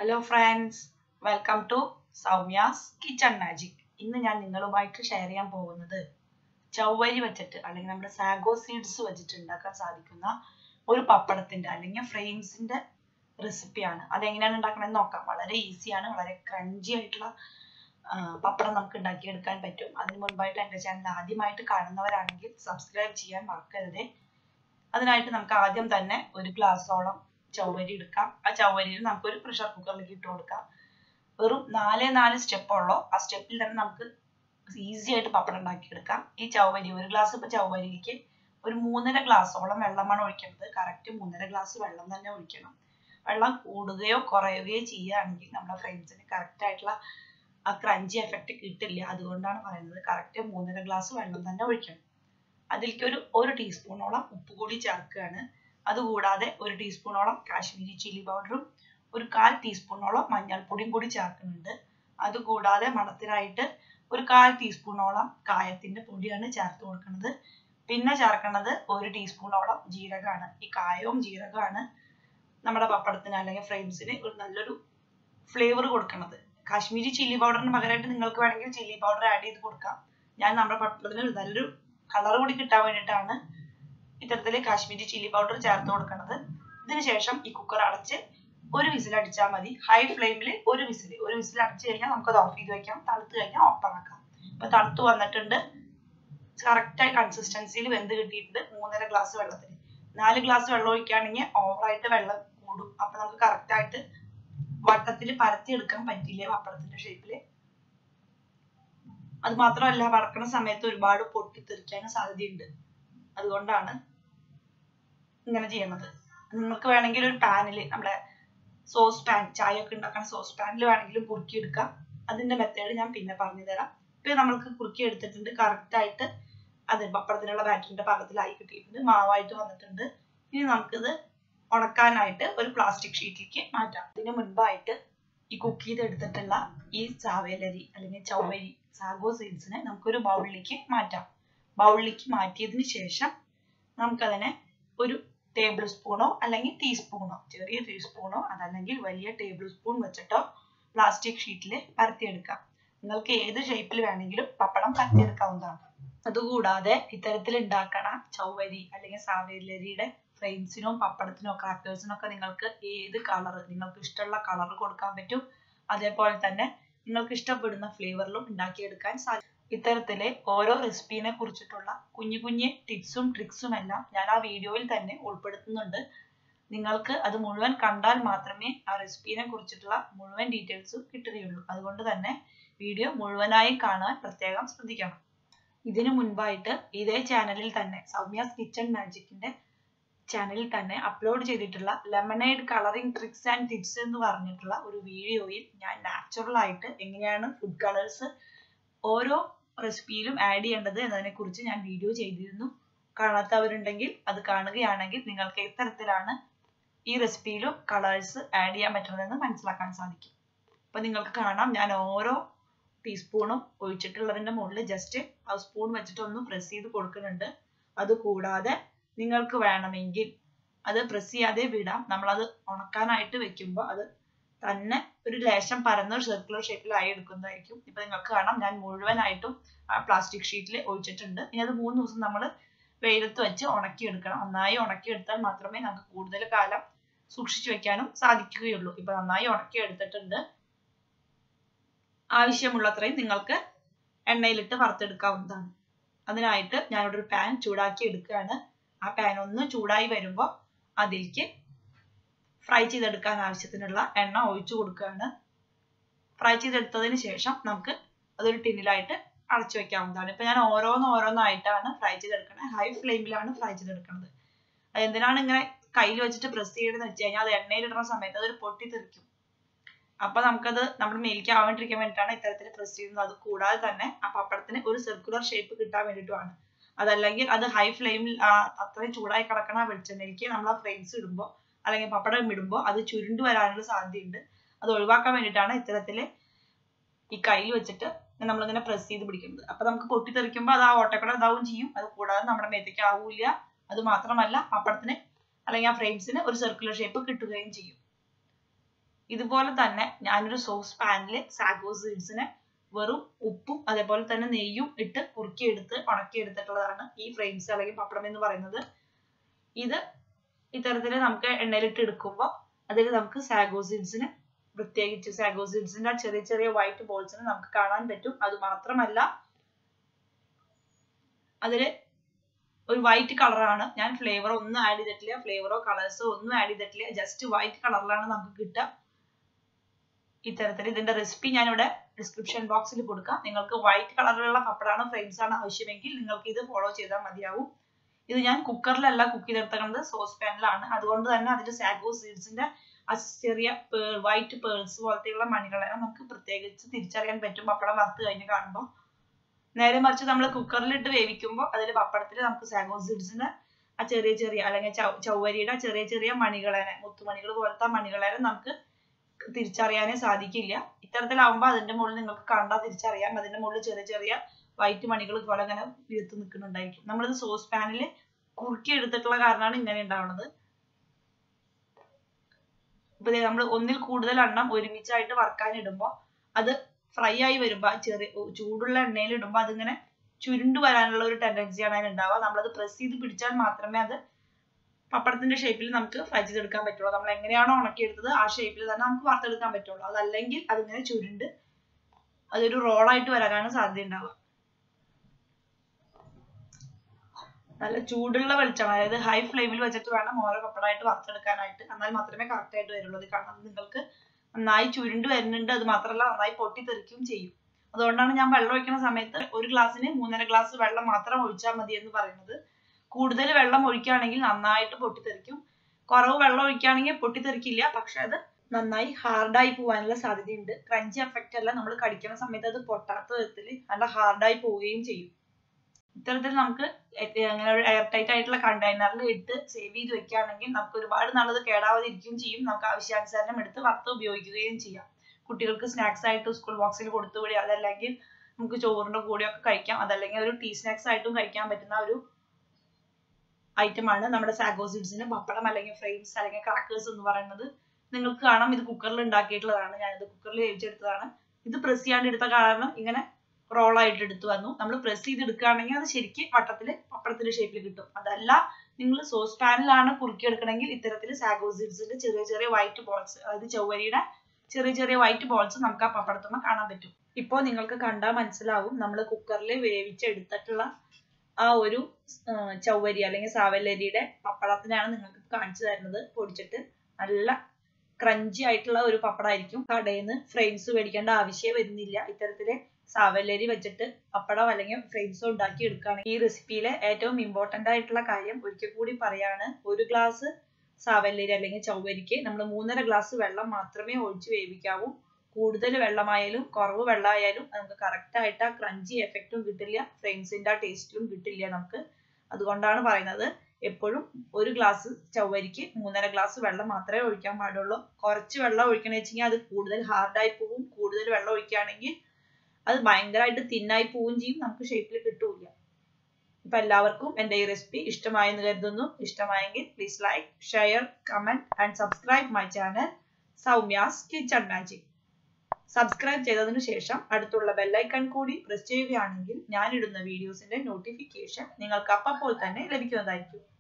hello friends welcome to Soumya's kitchen magic ഇന്ന് ഞാൻ നിങ്ങളുമായിട്ട് ഷെയർ ചെയ്യാൻ പോകുന്നത് ചൗവരി വെച്ചിട്ട് അല്ലെങ്കിൽ നമ്മുടെ സാഗോ സീഡ്സ് വെച്ചിട്ട് ഉണ്ടാക്കാൻ സാധിക്കുന്ന ഒരു പപ്പടത്തിന്റെ അല്ലെങ്കിൽ ഫ്രെയിംസിന്റെ റെസിപ്പിയാണ് അതെങ്ങനെയാണ് ഉണ്ടാക്കണമെന്ന് നോക്കാം വളരെ ഈസിയാണ് വളരെ ക്രഞ്ചി ആയിട്ടുള്ള ആ, പപ്പടം നമുക്ക് ഉണ്ടാക്കിയെടുക്കാൻ പറ്റും അതിന് മുൻപായിട്ട് എൻ്റെ ചാനൽ ആദ്യമായിട്ട് കാണുന്നവരാണെങ്കിൽ സബ്സ്ക്രൈബ് ചെയ്യാൻ മറക്കരുത് അതിനായിട്ട് നമുക്ക് ആദ്യം തന്നെ ഒരു ഗ്ലാസോളം ചൗവരി എടുക്കാം ആ ചൗവരിയിൽ നമുക്ക് ഒരു പ്രഷർ കുക്കറിലേക്ക് ഇട്ട് കൊടുക്കാം വെറും നാലേ നാല് സ്റ്റെപ്പ് ഉള്ളൂ ആ സ്റ്റെപ്പിൽ തന്നെ നമുക്ക് ഈസി ആയിട്ട് പപ്പടം ഉണ്ടാക്കിയെടുക്കാം ഈ ചൗവരി ഒരു ഗ്ലാസ് ഇപ്പൊ ചൗവരിയിലേക്ക് ഒരു മൂന്നര ഗ്ലാസോളം വെള്ളമാണ് ഒഴിക്കേണ്ടത് കറക്റ്റ് മൂന്നര ഗ്ലാസ് വെള്ളം തന്നെ ഒഴിക്കണം വെള്ളം കൂടുകയോ കുറയുകയോ ചെയ്യുകയാണെങ്കിൽ നമ്മുടെ ഫ്രെയിംസിന് കറക്റ്റ് ആയിട്ടുള്ള ആ ക്രഞ്ചി എഫക്റ്റ് കിട്ടില്ല അതുകൊണ്ടാണ് പറയുന്നത് കറക്റ്റ് മൂന്നര ഗ്ലാസ് വെള്ളം തന്നെ ഒഴിക്കണം അതിലേക്ക് ഒരു ഒരു ടീസ്പൂണോളം ഉപ്പ് കൂടി ചേർക്കുകയാണ് അതുകൂടാതെ ഒരു ടീസ്പൂണോളം കാശ്മീരി ചില്ലി പൗഡറും ഒരു കാൽ ടീസ്പൂണോളം മഞ്ഞൾപ്പൊടിയും കൂടി ചേർക്കുന്നുണ്ട് അതുകൂടാതെ മണത്തിനായിട്ട് ഒരു കാൽ ടീസ്പൂണോളം കായത്തിന്റെ പൊടിയാണ് ചേർത്ത് കൊടുക്കുന്നത് പിന്നെ ചേർക്കുന്നത് ഒരു ടീസ്പൂണോളം ജീരകമാണ് ഈ കായവും ജീരകമാണ് നമ്മുടെ പപ്പടത്തിന് അല്ലെങ്കിൽ ഫ്രെയിംസിന് ഒരു നല്ലൊരു ഫ്ലേവർ കൊടുക്കുന്നത് കാശ്മീരി ചില്ലി പൗഡറിന് പകരമായിട്ട് നിങ്ങൾക്ക് വേണമെങ്കിൽ ചില്ലി പൗഡർ ആഡ് ചെയ്ത് കൊടുക്കാം ഞാൻ നമ്മുടെ പപ്പടത്തിന് ഒരു നല്ലൊരു കളർ കൂടി കിട്ടാൻ വേണ്ടിയിട്ടാണ് ഇത്തരത്തിൽ കാശ്മീരി ചില്ലി പൗഡർ ചേർത്ത് കൊടുക്കുന്നത് ഇതിന് ശേഷം ഈ കുക്കർ അടച്ച് ഒരു വിസിൽ അടിച്ചാൽ മതി ഹൈ ഫ്ലെയിമിൽ ഒരു വിസിൽ ഒരു വിസിൽ അടിച്ചു കഴിഞ്ഞാൽ നമുക്കത് ഓഫ് ചെയ്ത് വെക്കാം തണുത്ത് കഴിഞ്ഞാൽ ഓപ്പൺ ആക്കാം ഇപ്പൊ തണുത്ത് വന്നിട്ടുണ്ട് കറക്റ്റ് കൺസിസ്റ്റൻസിയിൽ വെന്ത് കിട്ടിയിട്ടുണ്ട് മൂന്നര ഗ്ലാസ് വെള്ളത്തിന് നാല് ഗ്ലാസ് വെള്ളം ഒഴിക്കുകയാണെങ്കിൽ ഓവറായിട്ട് വെള്ളം കൂടും അപ്പൊ നമുക്ക് കറക്റ്റ് ആയിട്ട് വട്ടത്തിൽ പരത്തി എടുക്കാൻ പറ്റില്ല പപ്പടത്തിന്റെ ഷേപ്പില് അത് മാത്രമല്ല വറക്കണ സമയത്ത് ഒരുപാട് പൊട്ടിത്തെറിക്കാനും സാധ്യതയുണ്ട് അതുകൊണ്ടാണ് ഇങ്ങനെ ചെയ്യണത് നിങ്ങൾക്ക് വേണമെങ്കിൽ ഒരു പാനിൽ നമ്മുടെ സോസ് പാൻ ചായ ഒക്കെ ഉണ്ടാക്കുന്ന സോസ് പാനിൽ വേണമെങ്കിലും കുറുക്കി എടുക്കാം അതിന്റെ മെത്തേഡ് ഞാൻ പിന്നെ പറഞ്ഞു തരാം ഇപ്പൊ നമ്മൾക്ക് കുറുക്കി എടുത്തിട്ടുണ്ട് കറക്റ്റ് ആയിട്ട് അത് പപ്പടത്തിനുള്ള ബാറ്ററിന്റെ പാകത്തിലായി കിട്ടിയിട്ടുണ്ട് മാവായിട്ട് വന്നിട്ടുണ്ട് ഇനി നമുക്കിത് ഉണക്കാനായിട്ട് ഒരു പ്ലാസ്റ്റിക് ഷീറ്റിലേക്ക് മാറ്റാം ഇതിന് മുൻപായിട്ട് ഈ കുക്ക് ചെയ്തെടുത്തിട്ടുള്ള ഈ ചാവേലരി അല്ലെങ്കിൽ ചൗവരി സാഗോ സീഡ്സിനെ നമുക്കൊരു ബൗളിലേക്ക് മാറ്റാം ബൗളിലേക്ക് മാറ്റിയതിന് ശേഷം നമുക്കതിനെ ഒരു ടേബിൾ സ്പൂണോ അല്ലെങ്കിൽ ടീസ്പൂണോ ചെറിയ ടീസ്പൂണോ അതല്ലെങ്കിൽ വലിയ ടേബിൾ സ്പൂൺ വെച്ചിട്ടോ പ്ലാസ്റ്റിക് ഷീറ്റിൽ പരത്തിയെടുക്കാം നിങ്ങൾക്ക് ഏത് ഷേപ്പിൽ വേണമെങ്കിലും പപ്പടം പരത്തിയെടുക്കാവുന്നതാണ് അതുകൂടാതെ ഇത്തരത്തിൽ ഉണ്ടാക്കണ ചൗവരി അല്ലെങ്കിൽ സാവേലരിയുടെ ഫ്രെയിംസിനും പപ്പടത്തിനോ ക്രാക്കേഴ്സിനോ ഒക്കെ നിങ്ങൾക്ക് ഏത് കളർ നിങ്ങൾക്ക് ഇഷ്ടമുള്ള കളർ കൊടുക്കാൻ പറ്റും അതേപോലെ തന്നെ നിങ്ങൾക്ക് ഇഷ്ടപ്പെടുന്ന ഫ്ലേവറിലും ഉണ്ടാക്കിയെടുക്കാൻ സാധിക്കും ഇത്തരത്തിലെ ഓരോ റെസിപ്പീനെ കുറിച്ചിട്ടുള്ള കുഞ്ഞു കുഞ്ഞു ടിപ്സും ട്രിക്സും എല്ലാം ഞാൻ ആ വീഡിയോയിൽ തന്നെ ഉൾപ്പെടുത്തുന്നുണ്ട് നിങ്ങൾക്ക് അത് മുഴുവൻ കണ്ടാൽ മാത്രമേ ആ റെസിപ്പീനെ കുറിച്ചിട്ടുള്ള മുഴുവൻ ഡീറ്റെയിൽസ് കിട്ടുകയുള്ളൂ അതുകൊണ്ട് തന്നെ വീഡിയോ മുഴുവനായി കാണാൻ പ്രത്യേകം ശ്രദ്ധിക്കണം ഇതിനു മുൻപായിട്ട് ഇതേ ചാനലിൽ തന്നെ സൗമ്യാസ് കിച്ചൺ മാജിക്കിന്റെ ചാനലിൽ തന്നെ അപ്ലോഡ് ചെയ്തിട്ടുള്ള lemonade colouring tricks and tips എന്ന് പറഞ്ഞിട്ടുള്ള ഒരു വീഡിയോയിൽ ഞാൻ നാച്ചുറൽ ആയിട്ട് എങ്ങനെയാണ് ഫുഡ് കളേഴ്സ് ഓരോ റെസിപ്പിയിലും ആഡ് ചെയ്യേണ്ടത് എന്നതിനെ കുറിച്ച് ഞാൻ വീഡിയോ ചെയ്തിരുന്നു കാണാത്തവരുണ്ടെങ്കിൽ അത് കാണുകയാണെങ്കിൽ നിങ്ങൾക്ക് ഇത്തരത്തിലാണ് ഈ റെസിപ്പിയിലും കളേഴ്സ് ആഡ് ചെയ്യാൻ പറ്റുന്നതെന്ന് മനസ്സിലാക്കാൻ സാധിക്കും അപ്പൊ നിങ്ങൾക്ക് കാണാം ഞാൻ ഓരോ ടീസ്പൂണും ഒഴിച്ചിട്ടുള്ളതിന്റെ മുകളിൽ ജസ്റ്റ് ആ സ്പൂൺ വെച്ചിട്ട് ഒന്ന് പ്രസ് ചെയ്ത് കൊടുക്കുന്നുണ്ട് അത് കൂടാതെ നിങ്ങൾക്ക് വേണമെങ്കിൽ അത് പ്രസ് ചെയ്യാതെ വിടാം നമ്മളത് ഉണക്കാനായിട്ട് വെക്കുമ്പോൾ അത് തന്നെ ഒരു ലേശം പരന്ന ഒരു സർക്കുലർ ഷേപ്പിലായി എടുക്കുന്നതായിരിക്കും ഇപ്പൊ നിങ്ങൾക്ക് കാണാം ഞാൻ മുഴുവനായിട്ടും ആ പ്ലാസ്റ്റിക് ഷീറ്റിൽ ഒഴിച്ചിട്ടുണ്ട് ഇനി അത് മൂന്ന് ദിവസം നമ്മൾ വെയിലത്ത് വെച്ച് ഉണക്കിയെടുക്കണം നന്നായി ഉണക്കിയെടുത്താൽ മാത്രമേ നമുക്ക് കൂടുതൽ കാലം സൂക്ഷിച്ചു വെക്കാനും സാധിക്കുകയുള്ളൂ ഇപ്പൊ നന്നായി ഉണക്കിയെടുത്തിട്ടുണ്ട് ആവശ്യമുള്ളത്രയും നിങ്ങൾക്ക് എണ്ണയിലിട്ട് വറുത്തെടുക്കാവുന്നതാണ് അതിനായിട്ട് ഞാനിവിടെ ഒരു പാൻ ചൂടാക്കി എടുക്കുകയാണ് ആ പാൻ ഒന്ന് ചൂടായി വരുമ്പോൾ അതിലേക്ക് ഫ്രൈ ചെയ്തെടുക്കാൻ ആവശ്യത്തിനുള്ള എണ്ണ ഒഴിച്ചു കൊടുക്കുകയാണ് ഫ്രൈ ചെയ്തെടുത്തതിന് ശേഷം നമുക്ക് അതൊരു ടിന്നിലായിട്ട് അടച്ചു വെക്കാവുന്നതാണ് ഇപ്പൊ ഞാൻ ഓരോന്ന് ഓരോന്നായിട്ടാണ് ഫ്രൈ ചെയ്തെടുക്കുന്നത് ഹൈ ഫ്ലെയിമിലാണ് ഫ്രൈ ചെയ്തെടുക്കുന്നത് അത് എന്തിനാണ് ഇങ്ങനെ കയ്യിൽ വെച്ചിട്ട് പ്രസ് ചെയ്യണമെന്ന് വെച്ച് കഴിഞ്ഞാൽ അത് എണ്ണയിലിടുന്ന സമയത്ത് അതൊരു പൊട്ടി തെറിക്കും അപ്പൊ നമുക്കത് നമ്മുടെ മേലേക്ക് ആവാണ്ടിരിക്കാൻ വേണ്ടിയിട്ടാണ് ഇത്തരത്തിൽ പ്രസ് ചെയ്യുന്നത് അത് കൂടാതെ തന്നെ ആ പപ്പടത്തിന് ഒരു സർക്കുലർ ഷേപ്പ് കിട്ടാൻ വേണ്ടിയിട്ടുമാണ് അതല്ലെങ്കിൽ അത് ഹൈ ഫ്ലെയിമിൽ അത്രയും ചൂടായി കിടക്കണ വെളിച്ചെണ്ണയിലേക്ക് നമ്മൾ ആ ഫ്രെയിംസ് ഇടുമ്പോൾ അല്ലെങ്കിൽ പപ്പടം ഇടുമ്പോൾ അത് ചുരുണ്ടു വരാനുള്ള സാധ്യതയുണ്ട് അത് ഒഴിവാക്കാൻ വേണ്ടിയിട്ടാണ് ഇത്തരത്തില് ഈ കയ്യിൽ വെച്ചിട്ട് നമ്മളിങ്ങനെ പ്രസ് ചെയ്ത് പിടിക്കുന്നത് അപ്പൊ നമുക്ക് പൊട്ടിത്തെറിക്കുമ്പോൾ അത് ആ ഓട്ടക്കട ഇതാവും ചെയ്യും അത് കൂടാതെ നമ്മുടെ മേത്തേക്ക് ആവൂല അത് മാത്രമല്ല പപ്പടത്തിന് അല്ലെങ്കിൽ ആ ഫ്രെയിംസിന് ഒരു സർക്കുലർ ഷേപ്പ് കിട്ടുകയും ചെയ്യും ഇതുപോലെ തന്നെ ഞാനൊരു സോസ് പാനിൽ സാഗോ സീഡ്സിനെ വെറും ഉപ്പും അതേപോലെ തന്നെ നെയ്യും ഇട്ട് കുറുക്കിയെടുത്ത് ഉണക്കിയെടുത്തിട്ടുള്ളതാണ് ഈ ഫ്രെയിംസ് അല്ലെങ്കിൽ പപ്പടം എന്ന് പറയുന്നത് ഇത് ഇത്തരത്തിൽ നമുക്ക് എണ്ണയിലിട്ട് എടുക്കുമ്പോൾ അതിൽ നമുക്ക് സാഗോ സീഡ്സിന് പ്രത്യേകിച്ച് സാഗോ സീഡ്സിന്റെ ആ ചെറിയ ചെറിയ വൈറ്റ് ബോൾസിന് നമുക്ക് കാണാൻ പറ്റും അത് മാത്രമല്ല അതില് ഒരു വൈറ്റ് കളറാണ് ഞാൻ ഫ്ലേവർ ഒന്നും ആഡ് ചെയ്തിട്ടില്ല ഫ്ലേവറോ കളേഴ്സോ ഒന്നും ആഡ് ചെയ്തിട്ടില്ല ജസ്റ്റ് വൈറ്റ് കളറിലാണ് നമുക്ക് കിട്ടുക ഇത്തരത്തിൽ ഇതിന്റെ റെസിപ്പി ഞാനിവിടെ ഡിസ്ക്രിപ്ഷൻ ബോക്സിൽ കൊടുക്കാം നിങ്ങൾക്ക് വൈറ്റ് കളറിലുള്ള പപ്പടാണ് ഫ്രെയിംസ് ആണ് ആവശ്യമെങ്കിൽ നിങ്ങൾക്ക് ഇത് ഫോളോ ചെയ്താൽ മതിയാവും ഇത് ഞാൻ കുക്കറിലല്ല കുക്ക് ചെയ്തെടുത്തത് സോസ് പാനിലാണ് അതുകൊണ്ട് തന്നെ അതിന്റെ സാഗോ സീഡ്സിന്റെ ആ ചെറിയ വൈറ്റ് പേൾസ് പോലത്തെയുള്ള മണികളെ നമുക്ക് പ്രത്യേകിച്ച് തിരിച്ചറിയാൻ പറ്റും പപ്പടം വറുത്ത് കഴിഞ്ഞ് കാണുമ്പോൾ നേരെ മറിച്ച് നമ്മൾ കുക്കറിലിട്ട് വേവിക്കുമ്പോൾ അതിൽ പപ്പടത്തിൽ നമുക്ക് സാഗോ സീഡ്സിന്റെ ആ ചെറിയ ചെറിയ അല്ലെങ്കിൽ ചൗവരിയുടെ ചെറിയ ചെറിയ മണികളെ മുത്തുമണികൾ പോലത്തെ മണികളെ നമുക്ക് തിരിച്ചറിയാനേ സാധിക്കില്ല ഇത്തരത്തിലാവുമ്പോൾ അതിന്റെ മുകളിൽ നിങ്ങൾക്ക് കണ്ടാൽ തിരിച്ചറിയാം അതിന്റെ മുകളിൽ ചെറിയ ചെറിയ വൈറ്റ് മണികൾ പോലെ അങ്ങനെ വീർത്ത് നിൽക്കുന്നുണ്ടായിരിക്കും നമ്മളിത് സോസ് പാനിൽ കുറുക്കി എടുത്തിട്ടുള്ള കാരണമാണ് ഇങ്ങനെ ഉണ്ടാവുന്നത് ഇപ്പൊ നമ്മൾ ഒന്നിൽ കൂടുതൽ എണ്ണം ഒരുമിച്ചായിട്ട് വറുക്കാൻ ഇടുമ്പോൾ അത് ഫ്രൈ ആയി വരുമ്പോൾ ആ ചെറിയ ചൂടുള്ള എണ്ണയിൽ ഇടുമ്പോൾ അതിങ്ങനെ ചുരുണ്ടു വരാനുള്ള ഒരു ടെൻഡൻസിയാണ് അതിന് ഉണ്ടാവുക നമ്മളത് പ്രസ് ചെയ്ത് പിടിച്ചാൽ മാത്രമേ അത് പപ്പടത്തിന്റെ ഷേപ്പിൽ നമുക്ക് ഫ്രൈ ചെയ്തെടുക്കാൻ പറ്റുള്ളൂ നമ്മൾ എങ്ങനെയാണോ ഉണക്കിയെടുത്തത് ആ ഷേപ്പിൽ തന്നെ നമുക്ക് വറുത്തെടുക്കാൻ പറ്റുള്ളൂ അതല്ലെങ്കിൽ അതിങ്ങനെ ചുരുണ്ട് അതൊരു റോളായിട്ട് വരാനാണ് സാധ്യത ഉണ്ടാവുക നല്ല ചൂടുള്ള വെളിച്ചെണ്ണ അതായത് ഹൈ ഫ്ലെയിമിൽ വെച്ചിട്ട് വേണം ഓരോ പപ്പടമായിട്ട് വറുത്തെടുക്കാനായിട്ട് എന്നാൽ മാത്രമേ കറക്റ്റ് ആയിട്ട് വരുള്ളൂ ഇത് കാരണം നിങ്ങൾക്ക് നന്നായി ചുരുണ്ട് വരുന്നുണ്ട് അത് മാത്രമല്ല നന്നായി പൊട്ടിത്തെറിക്കുകയും ചെയ്യും അതുകൊണ്ടാണ് ഞാൻ വെള്ളം ഒഴിക്കുന്ന സമയത്ത് ഒരു ഗ്ലാസ്സിന് മൂന്നര ഗ്ലാസ് വെള്ളം മാത്രം ഒഴിച്ചാൽ മതി എന്ന് പറയുന്നത് കൂടുതൽ വെള്ളം ഒഴിക്കുകയാണെങ്കിൽ നന്നായിട്ട് പൊട്ടിത്തെറിക്കും കുറവ് വെള്ളം ഒഴിക്കുകയാണെങ്കിൽ പൊട്ടിത്തെറിക്കില്ല പക്ഷെ അത് നന്നായി ഹാർഡായി പോകാനുള്ള സാധ്യതയുണ്ട് ക്രഞ്ചി എഫക്റ്റ് അല്ല നമ്മൾ കടിക്കുന്ന സമയത്ത് അത് പൊട്ടാത്ത വിധത്തിൽ നല്ല ഹാർഡായി പോവുകയും ചെയ്യും ഇത്തരത്തിൽ നമുക്ക് അങ്ങനെ ഒരു എയർ ടൈറ്റ് ആയിട്ടുള്ള കണ്ടെയ്നറിൽ ഇട്ട് സേവ് ചെയ്ത് വെക്കുകയാണെങ്കിൽ നമുക്ക് ഒരുപാട് നാളത് കേടാവാതിരിക്കുകയും ചെയ്യും നമുക്ക് ആവശ്യാനുസരണം എടുത്ത് വറുത്ത് ഉപയോഗിക്കുകയും ചെയ്യാം കുട്ടികൾക്ക് സ്നാക്സ് ആയിട്ട് സ്കൂൾ ബോക്സിൽ കൊടുത്തുകൂടി അതല്ലെങ്കിൽ നമുക്ക് ചോറിന്റെ കൂടെയൊക്കെ കഴിക്കാം അതല്ലെങ്കിൽ ഒരു ടീ സ്നാക്സ് ആയിട്ടും കഴിക്കാൻ പറ്റുന്ന ഒരു ഐറ്റം ആണ് നമ്മുടെ സാഗോ സീഡ്സിന് പപ്പടം അല്ലെങ്കിൽ ഫ്രെയിംസ് അല്ലെങ്കിൽ ക്രാക്കേഴ്സ് എന്ന് പറയുന്നത് നിങ്ങൾക്ക് കാണാം ഇത് കുക്കറിൽ ഉണ്ടാക്കിയിട്ടുള്ളതാണ് ഞാനിത് കുക്കറിൽ വേവിച്ചെടുത്തതാണ് ഇത് പ്രസ് ചെയ്യാണ്ട് എടുത്ത കാരണം ഇങ്ങനെ റോൾ ആയിട്ട് എടുത്തു വന്നു നമ്മൾ പ്രസ് ചെയ്ത് എടുക്കുകയാണെങ്കിൽ അത് ശരിക്കും വട്ടത്തിൽ പപ്പടത്തിന്റെ ഷേപ്പിൽ കിട്ടും അതല്ല നിങ്ങൾ സോസ് പാനിലാണ് കുറുക്കി എടുക്കണമെങ്കിൽ ഇത്തരത്തിൽ സാഗോ സീഡ്സിന്റെ ചെറിയ ചെറിയ വൈറ്റ് ബോൾസ് അതായത് ചൊവ്വരിയുടെ ചെറിയ ചെറിയ വൈറ്റ് ബോൾസ് നമുക്ക് ആ പപ്പടത്തുമ്പോൾ കാണാൻ പറ്റും ഇപ്പോൾ നിങ്ങൾക്ക് കണ്ടാൽ മനസ്സിലാവും നമ്മൾ കുക്കറിൽ വേവിച്ചെടുത്തിട്ടുള്ള ആ ഒരു ചൗവരി അല്ലെങ്കിൽ സാവല്ലരിയുടെ പപ്പടത്തിനാണ് നിങ്ങൾക്ക് കാണിച്ചു തരുന്നത് പൊടിച്ചിട്ട് നല്ല ക്രഞ്ചി ആയിട്ടുള്ള ഒരു പപ്പടമായിരിക്കും കടയിൽ നിന്ന് ഫ്രെയിംസ് മേടിക്കേണ്ട ആവശ്യമേ വരുന്നില്ല ഇത്തരത്തില് സാവല്ലരി വെച്ചിട്ട് പപ്പടം അല്ലെങ്കിൽ ഫ്രെയിംസോ ഉണ്ടാക്കി എടുക്കുകയാണെങ്കിൽ ഈ റെസിപ്പിയിലെ ഏറ്റവും ഇമ്പോർട്ടന്റ് ആയിട്ടുള്ള കാര്യം ഒരിക്കൽ കൂടി പറയാണ് ഒരു ഗ്ലാസ് സാവല്ലരി അല്ലെങ്കിൽ ചൗവരിക്ക് നമ്മൾ മൂന്നര ഗ്ലാസ് വെള്ളം മാത്രമേ ഒഴിച്ച് വേവിക്കാവൂ കൂടുതൽ വെള്ളമായാലും കുറവ് വെള്ളമായാലും നമുക്ക് കറക്റ്റ് ആയിട്ട് ആ ക്രഞ്ചി എഫക്റ്റും കിട്ടില്ല ഫ്രെയിംസിന്റെ ആ ടേസ്റ്റും കിട്ടില്ല നമുക്ക് അതുകൊണ്ടാണ് പറയുന്നത് എപ്പോഴും ഒരു ഗ്ലാസ് ചവ്വരിക്ക് മൂന്നര ഗ്ലാസ് വെള്ളം മാത്രമേ ഒഴിക്കാൻ പാടുള്ളൂ കുറച്ച് വെള്ളം ഒഴിക്കണമെന്ന് വെച്ചെങ്കിൽ അത് കൂടുതൽ ഹാർഡായി പോവും കൂടുതൽ വെള്ളം ഒഴിക്കുകയാണെങ്കിൽ അത് ഭയങ്കരമായിട്ട് തിന്നായി പോവുകയും ചെയ്യും നമുക്ക് ഷേപ്പിൽ കിട്ടൂല ഇപ്പൊ എല്ലാവർക്കും എൻ്റെ ഈ റെസിപ്പി ഇഷ്ടമായെന്ന് കരുതുന്നു ഇഷ്ടമായെങ്കിൽ please like share comment and subscribe my channel Soumya's kitchen magic subscribe ചെയ്തതിനു ശേഷം അടുത്തുള്ള ബെല്ലൈക്കൺ കൂടി പ്രസ് ചെയ്യുകയാണെങ്കിൽ ഞാനിടുന്ന വീഡിയോസിന്റെ നോട്ടിഫിക്കേഷൻ നിങ്ങൾക്ക് അപ്പോൾ തന്നെ ലഭിക്കുന്നതായിരിക്കും